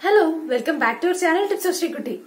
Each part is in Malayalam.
hello welcome back to our channel tips of Sreekutty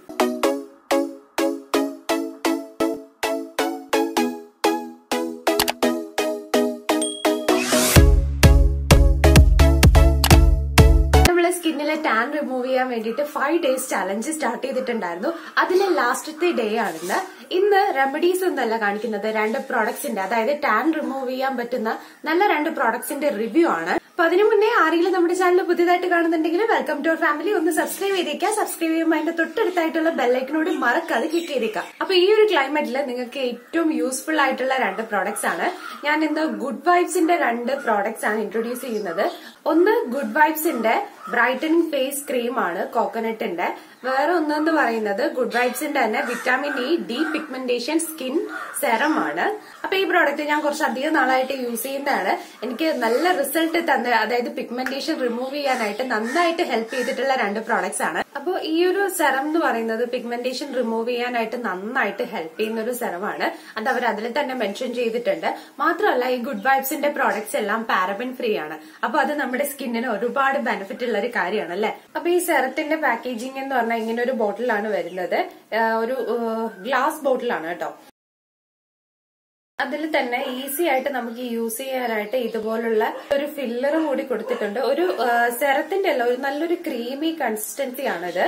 നമ്മളെ സ്കിന്നിലെ ടാൻ റിമൂവ് ചെയ്യാൻ വേണ്ടിയിട്ട് ഫൈവ് ഡേയ്സ് ചലഞ്ച് സ്റ്റാർട്ട് ചെയ്തിട്ടുണ്ടായിരുന്നു അതിലെ ലാസ്റ്റത്തെ ഡേ ആണിന്ന് ഇന്ന് റെമഡീസ് എന്നല്ല കാണിക്കുന്നത് രണ്ട് പ്രോഡക്ട്സിന്റെ അതായത് ടാൻ റിമൂവ് ചെയ്യാൻ പറ്റുന്ന നല്ല രണ്ട് പ്രോഡക്ട്സിന്റെ റിവ്യൂ ആണ് അപ്പൊ അതിനു മുന്നേ ആരെങ്കിലും നമ്മുടെ ചാനൽ പുതിയതായിട്ട് കാണുന്നുണ്ടെങ്കിൽ വെൽക്കം ടു അവർ ഫാമിലി ഒന്ന് സബ്സ്ക്രൈബ് ചെയ്തേക്കാം സബ്സ്ക്രൈബ് ചെയ്യുമ്പോൾ അതിന്റെ തൊട്ടടുത്തായിട്ടുള്ള ബെല്ലൈക്കനോട് മറക്കാതെ ക്ലിക്ക് ചെയ്തേക്കാം അപ്പൊ ഈ ഒരു ക്ലൈമറ്റിൽ നിങ്ങൾക്ക് ഏറ്റവും യൂസ്ഫുൾ ആയിട്ടുള്ള രണ്ട് പ്രോഡക്ട്സ് ആണ് ഞാൻ ഇന്ന് ഗുഡ് വൈബ്സിന്റെ രണ്ട് പ്രോഡക്ട്സ് ആണ് ഇൻട്രൊഡ്യൂസ് ചെയ്യുന്നത് ഒന്ന് ഗുഡ് വൈബ്സിന്റെ ബ്രൈറ്റനിങ് ഫേസ് ക്രീം ആണ് കോക്കനട്ടിന്റെ വേറെ ഒന്നെന്ന് പറയുന്നത് ഗുഡ് വൈബ്സിന്റെ തന്നെ vitamin E depigmentation skin serum ആണ് അപ്പൊ ഈ പ്രോഡക്റ്റ് ഞാൻ കുറച്ച് അധികം നാളായിട്ട് യൂസ് ചെയ്യുന്നതാണ് എനിക്ക് നല്ല റിസൾട്ട് തന്ന അതായത് പിഗ്മെന്റേഷൻ റിമൂവ് ചെയ്യാനായിട്ട് നന്നായിട്ട് ഹെൽപ്പ് ചെയ്തിട്ടുള്ള രണ്ട് പ്രോഡക്ട്സ് ആണ് അപ്പോൾ ഈ ഒരു സെറം എന്ന് പറയുന്നത് പിഗ്മെന്റേഷൻ റിമൂവ് ചെയ്യാനായിട്ട് നന്നായിട്ട് ഹെൽപ്പ് ചെയ്യുന്ന ഒരു സെറമാണ് അത് അവർ അതിൽ തന്നെ മെൻഷൻ ചെയ്തിട്ടുണ്ട് മാത്രമല്ല ഈ ഗുഡ് വൈബ്സിന്റെ പ്രോഡക്ട്സ് എല്ലാം പാരബൻ ഫ്രീ ആണ് അപ്പൊ അത് നമ്മുടെ സ്കിന്നിന് ഒരുപാട് ബെനിഫിറ്റ് ഉള്ള ഒരു കാര്യമാണ് അല്ലെ അപ്പൊ ഈ സെറത്തിന്റെ പാക്കേജിംഗ് എന്ന് പറഞ്ഞാൽ ഇങ്ങനെ ഒരു ബോട്ടിലാണ് വരുന്നത് ആ, ഒരു ഗ്ലാസ് ബോട്ടിലാണ് കേട്ടോ അതിൽ തന്നെ ഈസി ആയിട്ട് നമുക്ക് യൂസ് ചെയ്യാനായിട്ട് ഇതുപോലുള്ള ഒരു ഫില്ലർ കൂടി കൊടുത്തിട്ടുണ്ട് ഒരു സെറത്തിന്റെ അല്ല ഒരു നല്ലൊരു ക്രീമി കൺസിസ്റ്റൻസി ആണിത്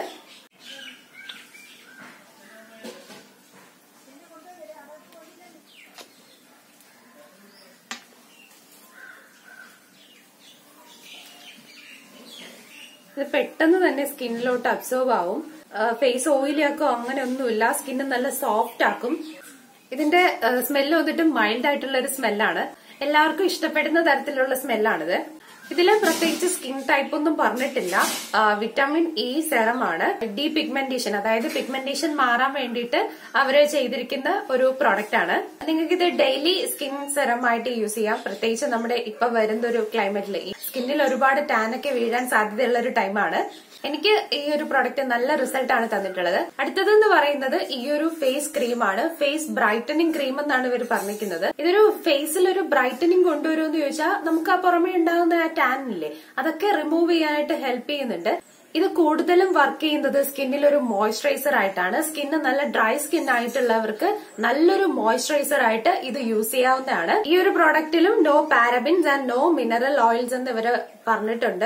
ഇത് പെട്ടെന്ന് തന്നെ സ്കിന്നിലോട്ട് അബ്സോർബ് ആവും ഫേസ് ഓയിലാക്കോ അങ്ങനെ ഒന്നുമില്ല സ്കിന്ന് നല്ല സോഫ്റ്റ് ആക്കും ഇതിന്റെ സ്മെല്ല് വന്നിട്ട് മൈൽഡ് ആയിട്ടുള്ള ഒരു സ്മെല്ലാണ് എല്ലാവർക്കും ഇഷ്ടപ്പെടുന്ന തരത്തിലുള്ള സ്മെല്ലാണിത് ഇതില് പ്രത്യേകിച്ച് സ്കിൻ ടൈപ്പ് ഒന്നും പറഞ്ഞിട്ടില്ല ആ, വിറ്റാമിൻ ഇ സെറം ആണ് ഡി പിഗ്മെന്റേഷൻ അതായത് പിഗ്മെന്റേഷൻ മാറാൻ വേണ്ടിയിട്ട് അവര് ചെയ്തിരിക്കുന്ന ഒരു പ്രോഡക്റ്റ് ആണ് നിങ്ങൾക്ക് ഇത് ഡെയിലി സ്കിൻ സെറം ആയിട്ട് യൂസ് ചെയ്യാം പ്രത്യേകിച്ച് നമ്മുടെ ഇപ്പൊ വരുന്ന ഒരു ക്ലൈമറ്റിൽ സ്കിന്നിൽ ഒരുപാട് ടാൻ ഒക്കെ വീഴാൻ സാധ്യതയുള്ള ഒരു ടൈമാണ് എനിക്ക് ഈ ഒരു പ്രോഡക്റ്റ് നല്ല റിസൾട്ട് ആണ് തന്നിട്ടുള്ളത് അടുത്തതെന്ന് പറയുന്നത് ഈ ഒരു ഫേസ് ക്രീമാണ് ഫേസ് ബ്രൈറ്റനിങ് ക്രീം എന്നാണ് ഇവർ പറഞ്ഞിരിക്കുന്നത് ഇതൊരു ഫേസിൽ ഒരു ബ്രൈറ്റനിങ് കൊണ്ടുവരുമെന്ന് ചോദിച്ചാൽ നമുക്ക് ആ പുറമെ ഉണ്ടാകുന്ന ആ ടാൻ ഇല്ലേ അതൊക്കെ റിമൂവ് ചെയ്യാനായിട്ട് ഹെൽപ്പ് ചെയ്യുന്നുണ്ട് ഇത് കൂടുതലും വർക്ക് ചെയ്യുന്നത് സ്കിന്നിൽ ഒരു മോയ്സ്ചറൈസർ ആയിട്ടാണ് സ്കിന്ന് നല്ല ഡ്രൈ സ്കിൻ ആയിട്ടുള്ളവർക്ക് നല്ലൊരു മോയ്സ്ചറൈസർ ആയിട്ട് ഇത് യൂസ് ചെയ്യാവുന്നതാണ് ഈ ഒരു പ്രോഡക്റ്റിലും no parabens and no mineral oils എന്ന് ഇവര് പറഞ്ഞിട്ടുണ്ട്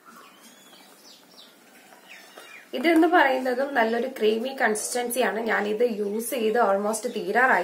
ഇതെന്ന് പറയുന്നതും നല്ലൊരു ക്രീമി കൺസിസ്റ്റൻസിയാണ് ഞാൻ ഇത് യൂസ് ചെയ്ത് ഓൾമോസ്റ്റ് തീരാറായി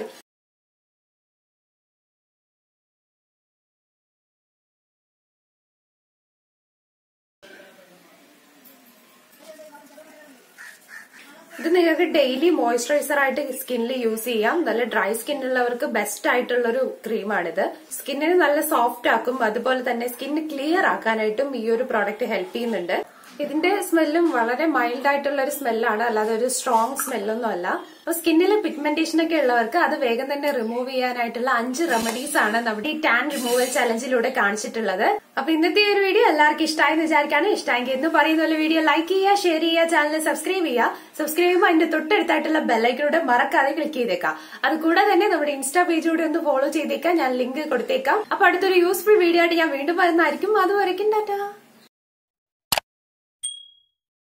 ഇത് നിങ്ങൾക്ക് ഡെയിലി മോയ്സ്ചറൈസർ ആയിട്ട് സ്കിന്നിൽ യൂസ് ചെയ്യാം നല്ല ഡ്രൈ സ്കിൻ ഉള്ളവർക്ക് ബെസ്റ്റ് ആയിട്ടുള്ള ഒരു ക്രീമാണിത് സ്കിന്നിന് നല്ല സോഫ്റ്റ് ആക്കും അതുപോലെ തന്നെ സ്കിന്ന് ക്ലിയർ ആക്കാനായിട്ടും ഈ ഒരു പ്രോഡക്റ്റ് ഹെൽപ്പ് ചെയ്യുന്നുണ്ട് ഇതിന്റെ സ്മെല്ലും വളരെ മൈൽഡ് ആയിട്ടുള്ള ഒരു സ്മെല്ലാണ് അല്ലാതെ ഒരു സ്ട്രോങ് സ്മെല്ലൊന്നും അല്ല അപ്പൊ സ്കിന്നിലെ പിഗ്മെന്റേഷൻ ഒക്കെ ഉള്ളവർക്ക് അത് വേഗം തന്നെ റിമൂവ് ചെയ്യാനായിട്ടുള്ള അഞ്ച് റെമഡീസ് ആണ് നമ്മുടെ ഈ ടാൻ റിമൂവൽ ചലഞ്ചിലൂടെ കാണിച്ചിട്ടുള്ളത് അപ്പൊ ഇന്നത്തെ ഈ ഒരു വീഡിയോ എല്ലാവർക്കും ഇഷ്ടമായെന്ന് വിചാരിക്കാണ് ഇഷ്ടമെങ്കിൽ എന്ന് പറയുന്ന പോലെ വീഡിയോ ലൈക്ക് ചെയ്യുക ഷെയർ ചെയ്യുക ചാനൽ സബ്സ്ക്രൈബ് ചെയ്യുക സബ്സ്ക്രൈബ് ചെയ്യുമ്പോൾ അതിന്റെ തൊട്ടടുത്തായിട്ടുള്ള ബെല്ലൈക്കിലൂടെ മറക്കാതെ ക്ലിക്ക് ചെയ്തേക്കാം അതുകൂടാതെ തന്നെ നമ്മുടെ ഇൻസ്റ്റാ പേജിലൂടെ ഒന്ന് ഫോളോ ചെയ്തേക്കാം ഞാൻ ലിങ്ക് കൊടുത്തേക്കാം അപ്പൊ അടുത്തൊരു യൂസ്ഫുൾ വീഡിയോ ആയിട്ട് ഞാൻ വീണ്ടും വരുന്നതായിരിക്കും അതുവരെയ്ക്കും ടാറ്റാ